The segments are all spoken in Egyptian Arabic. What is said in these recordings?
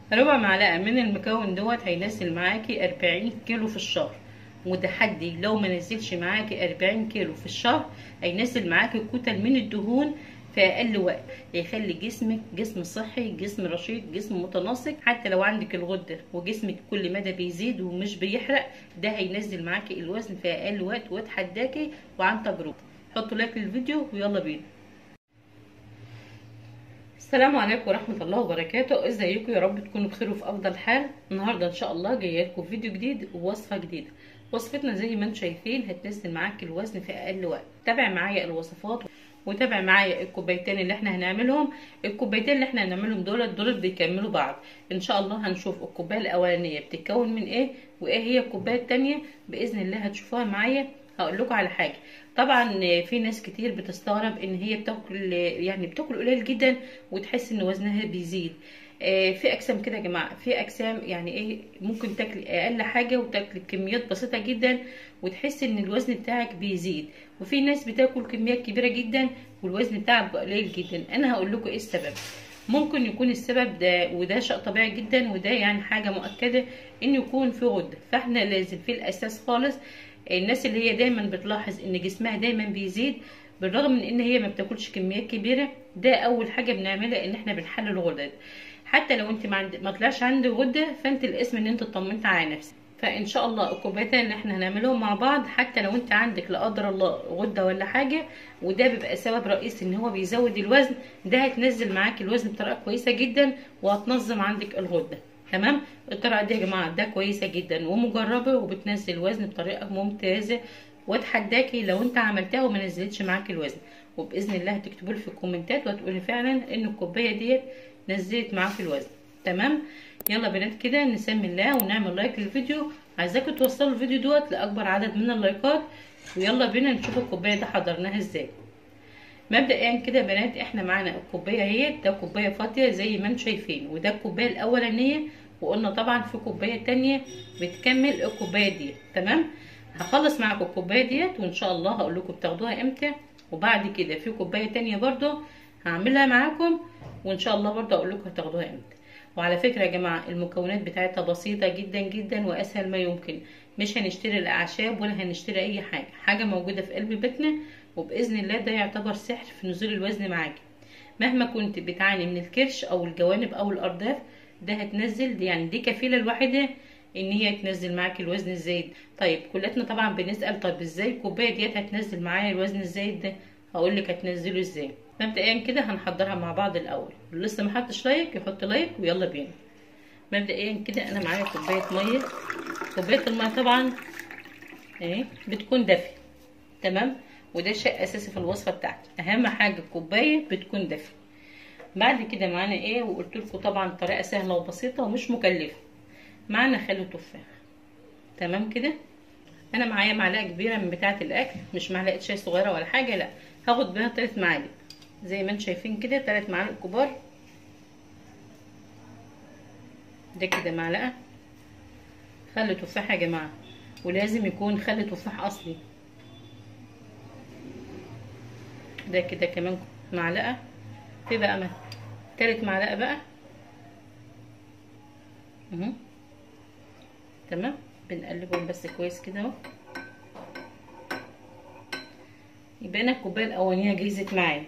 ربع معلقه من المكون دوت هينزل معاكي 40 كيلو في الشهر متحدي لو ما نزلش معاكي 40 كيلو في الشهر هينزل معاكي كتل من الدهون في اقل وقت يخلي جسمك جسم صحي جسم رشيق جسم متناسق حتى لو عندك الغده وجسمك كل مدى بيزيد ومش بيحرق ده هينزل معاكي الوزن في اقل وقت واتحداكي وعن تجربه حطوا لايك للفيديو ويلا بينا السلام عليكم ورحمة الله وبركاته ازيكم يا رب تكونوا بخير وفي افضل حال النهاردة ان شاء الله جاية لكم فيديو جديد ووصفة جديدة وصفتنا زي ما انتم شايفين هتنزل معاك الوزن في اقل وقت تابع معايا الوصفات وتابع معايا الكوبايتين اللي احنا هنعملهم الكوبايتين اللي احنا هنعملهم دول دول بيكملوا بعض ان شاء الله هنشوف الكوبايه الاولانيه بتتكون من ايه وايه هي الكوبايه التانية باذن الله هتشوفوها معايا هقول لكم على حاجه طبعا في ناس كتير بتستغرب ان هي بتاكل يعني بتاكل قليل جدا وتحس ان وزنها بيزيد في اجسام كده يا جماعه في اجسام يعني ايه ممكن تاكل اقل حاجه وتاكل كميات بسيطه جدا وتحس ان الوزن بتاعك بيزيد وفي ناس بتاكل كميات كبيره جدا والوزن بتاعها قليل جدا انا هقول لكم ايه السبب ممكن يكون السبب ده وده شيء طبيعي جدا وده يعني حاجه مؤكده ان يكون في غده فاحنا لازم في الاساس خالص الناس اللي هي دايما بتلاحظ ان جسمها دايما بيزيد بالرغم من ان هي ما بتاكلش كميات كبيره ده اول حاجه بنعملها ان احنا بنحلل الغدد حتى لو انت ما, عند... ما طلعش عندك غده فانت الاسم ان انت اطمنت على نفسك فان شاء الله الكوبايتين اللي احنا هنعملهم مع بعض حتى لو انت عندك لا قدر الله غده ولا حاجه وده بيبقى سبب رئيسي ان هو بيزود الوزن ده هتنزل معاك الوزن بطريقه كويسه جدا وهتنظم عندك الغده تمام الطريقه دي يا جماعه ده كويسه جدا ومجربه وبتنزل الوزن بطريقه ممتازه واتحداكي لو انت عملتها وما نزلتش معاك الوزن وباذن الله هتكتبوا لي في الكومنتات وتقولي فعلا ان الكوبايه ديت نزلت معاك الوزن تمام يلا بنات كده نسمي الله ونعمل لايك للفيديو عايزاكم توصلوا الفيديو دوت لاكبر عدد من اللايكات ويلا بينا نشوف الكوبايه دي حضرناها ازاي مبدئيا كده بنات احنا معانا الكوبايه اهي ده كوبايه فاضيه زي ما انتم شايفين وده الكوبايه الاولانيه وقلنا طبعا في كوبايه تانية بتكمل الكوبايه دي تمام هخلص معاكم الكوبايه ديت وان شاء الله هقول لكم بتاخدوها امتى وبعد كده في كوبايه تانية برضو هعملها معاكم وان شاء الله برضو اقول لكم هتاخدوها امتى وعلى فكره يا جماعه المكونات بتاعتها بسيطه جدا جدا واسهل ما يمكن مش هنشتري الاعشاب ولا هنشتري اي حاجه حاجه موجوده في قلب بيتنا وباذن الله ده يعتبر سحر في نزول الوزن معاكي مهما كنت بتعاني من الكرش او الجوانب او الارداف ده هتنزل يعني دي كفيله الوحيده ان هي تنزل معاكي الوزن الزايد طيب كلتنا طبعا بنسال طب ازاي الكوبايه ديت هتنزل معايا الوزن الزايد ده هقول لك هتنزله ازاي مبدئيا كده هنحضرها مع بعض الاول اللي لسه ما حطش لايك يحط لايك ويلا بينا مبدئيا كده انا معايا كوبايه ميه كوبايه الميه طبعا اهي بتكون دافيه تمام وده شيء اساسي في الوصفه بتاعتي اهم حاجه الكوبايه بتكون دافيه بعد كده معانا ايه وقلت لكم طبعا طريقه سهله وبسيطه ومش مكلفه معانا خل تفاح تمام كده انا معايا معلقه كبيره من بتاعه الاكل مش معلقه شاي صغيره ولا حاجه لا هاخد بيها 3 معالق زي ما انتم شايفين كده 3 معالق كبار ده كده معلقه خل تفاح يا جماعه ولازم يكون خل تفاح اصلي ده كده كمان معلقه في بقى ما تالت معلقه بقى اهو تمام بنقلبهم بس كويس كده اهو يبقى انا الكوبايه الاولانيه جهزت معايا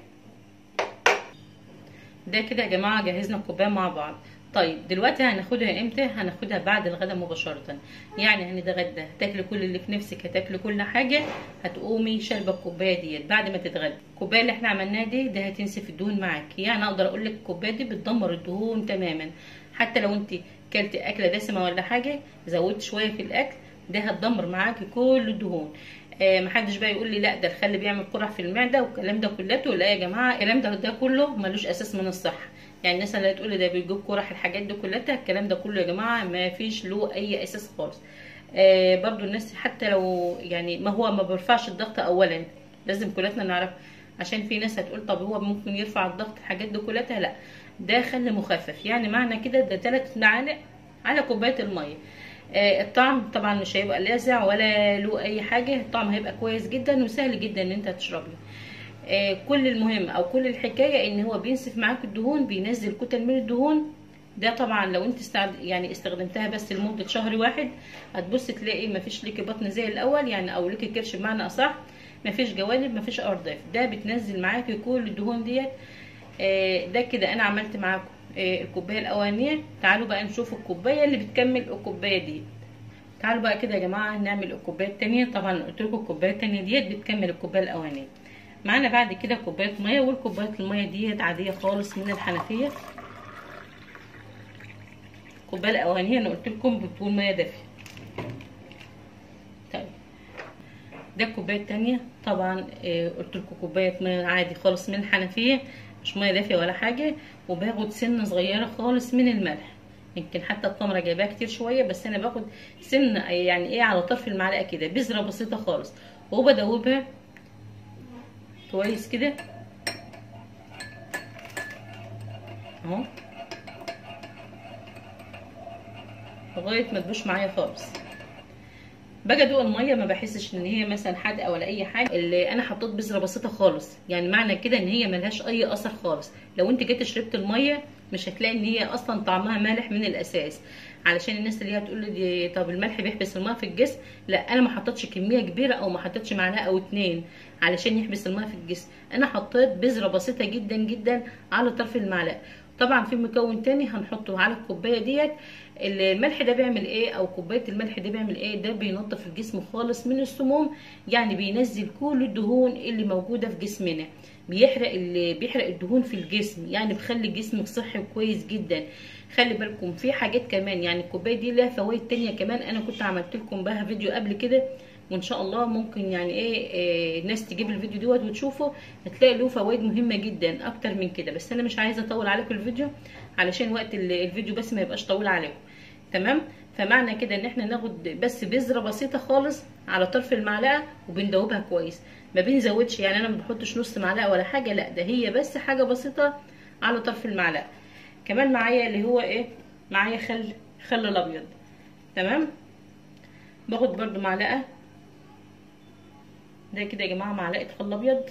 ده كده يا جماعه جهزنا الكوبايه مع بعض طيب دلوقتي هناخدها امتى هناخدها بعد الغدا مباشره يعني هنتغدى هتاكلي كل اللي في نفسك هتاكلي كل حاجه هتقومي شاربه الكوبايه ديت بعد ما تتغدى الكوبايه اللي احنا عملناها دي ده هتنسف الدهون معاكي يعني اقدر اقول لك الكوبايه دي بتدمر الدهون تماما حتى لو انت كلتي اكله دسمه ولا حاجه زودت شويه في الاكل ده هتدمر معاكي كل الدهون آه محدش بقى يقول لي لا ده الخل بيعمل قرح في المعده والكلام ده كلته لا يا جماعه الكلام ده ده كله ملوش اساس من الصحه يعني الناس اللي هتقول ده بيجيب قرح الحاجات دي كلها الكلام ده كله يا جماعه ما فيش له اي اساس خالص آه برضو الناس حتى لو يعني ما هو ما بيرفعش الضغط اولا لازم كلنا نعرف عشان في ناس هتقول طب هو ممكن يرفع الضغط الحاجات دي كلها لا ده خل مخفف يعني معنى كده ده 3 معالق على كوبايه الميه آه الطعم طبعا مش هيبقى لاذع ولا له اي حاجه الطعم هيبقى كويس جدا وسهل جدا ان انت تشربه آه كل المهم او كل الحكايه ان هو بينسف معاك الدهون بينزل كتل من الدهون ده طبعا لو انت استعد... يعني استخدمتها بس لمده شهر واحد هتبص تلاقي مفيش ليكي بطن زي الاول يعني او ليكي كرش بمعنى اصح مفيش جوانب مفيش ارداف ده بتنزل معاكي كل الدهون ديت آه ده كده انا عملت معاكم آه الكوبايه الاولانيه تعالوا بقى نشوف الكوبايه اللي بتكمل الكوبايه دي تعالوا بقى كده يا جماعه نعمل الكوبايه التانية طبعا قلت لكم الكوبايه التانية ديت بتكمل الكوبايه الاولانيه معانا بعد كده كوبايه ميه والكوبايه الميه ديت عاديه خالص من الحنفيه الكوبايه الاولانيه انا قلت لكم بتكون ميه دافيه طيب ده الكوبايه التانية طبعا آه قلت لكم كوبايه ميه عادي خالص من الحنفيه مش ميه دافيه ولا حاجه وباخد سنه صغيره خالص من الملح يمكن حتى التمره جايباها كتير شويه بس انا باخد سنه يعني ايه على طرف المعلقه كده بذره بسيطه خالص وبدوبها كويس كده اهو لغايه ما تبوش معايا خالص باجي ادوق الميه ما بحسش ان هي مثلا حادقه ولا اي حاجه اللي انا حطيت بذره بسيطه خالص يعني معنى كده ان هي ملهاش اي اثر خالص لو انت جيت شربت الميه مش هتلاقي ان هي اصلا طعمها مالح من الاساس علشان الناس اللي هي تقول لي طب الملح بيحبس الميه في الجسم لا انا ما حطيتش كميه كبيره او ما حطيتش معلقه او اتنين علشان يحبس الميه في الجسم انا حطيت بذره بسيطه جدا جدا على طرف المعلقه طبعا في مكون تاني هنحطه على الكوبايه ديت الملح ده بيعمل ايه او كوبايه الملح ده بيعمل ايه ده بينظف الجسم خالص من السموم يعني بينزل كل الدهون اللي موجوده في جسمنا بيحرق اللي بيحرق الدهون في الجسم يعني بيخلي جسمك صحي وكويس جدا خلي بالكم في حاجات كمان يعني الكوبايه دي لها فوائد تانية كمان انا كنت عملت لكم بها فيديو قبل كده وان شاء الله ممكن يعني ايه, إيه ناس تجيب الفيديو دوت وتشوفه هتلاقي له فوائد مهمه جدا اكتر من كده بس انا مش عايزه اطول عليكم الفيديو علشان وقت الفيديو بس ما يبقاش طويل عليكم تمام فمعنى كده ان احنا ناخد بس بذره بسيطه خالص على طرف المعلقه وبندوبها كويس ما بنزودش يعني انا ما بحطش نص معلقه ولا حاجه لا ده هي بس حاجه بسيطه على طرف المعلقه كمان معايا اللي هو ايه معايا خل خل الابيض تمام باخد برده معلقه ده كده يا جماعه معلقه خل ابيض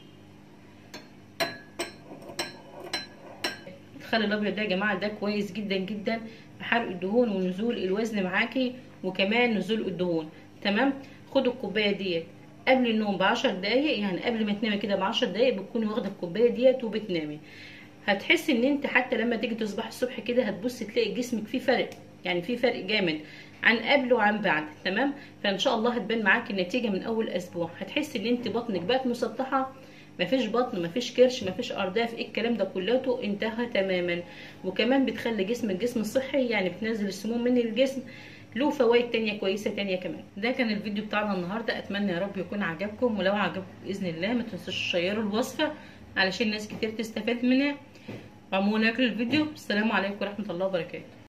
الخل الابيض ده يا جماعه ده كويس جدا جدا في حرق الدهون ونزول الوزن معاكي وكمان نزول الدهون تمام خدوا الكوبايه ديت قبل النوم بعشر دقايق يعني قبل ما تنامي كده بعشر دقايق بتكوني واخده الكوبايه ديت وبتنامي هتحسي ان انت حتى لما تيجي تصبحي الصبح كده هتبصي تلاقي جسمك فيه فرق يعني في فرق جامد عن قبل وعن بعد تمام فان شاء الله هتبان معاكي النتيجه من اول اسبوع هتحسي ان انت بطنك بقت مسطحه مفيش بطن مفيش كرش مفيش ارداف ايه الكلام ده كلته انتهى تماما وكمان بتخلي جسمك جسم صحي يعني بتنزل السموم من الجسم له فوائد تانية كويسة تانية كمان ده كان الفيديو بتاعنا النهاردة اتمنى يا رب يكون عجبكم ولو عجبكم باذن الله ما تنسوش تشيروا الوصفة علشان ناس كتير تستفاد منها وعموما لايك للفيديو السلام عليكم ورحمة الله وبركاته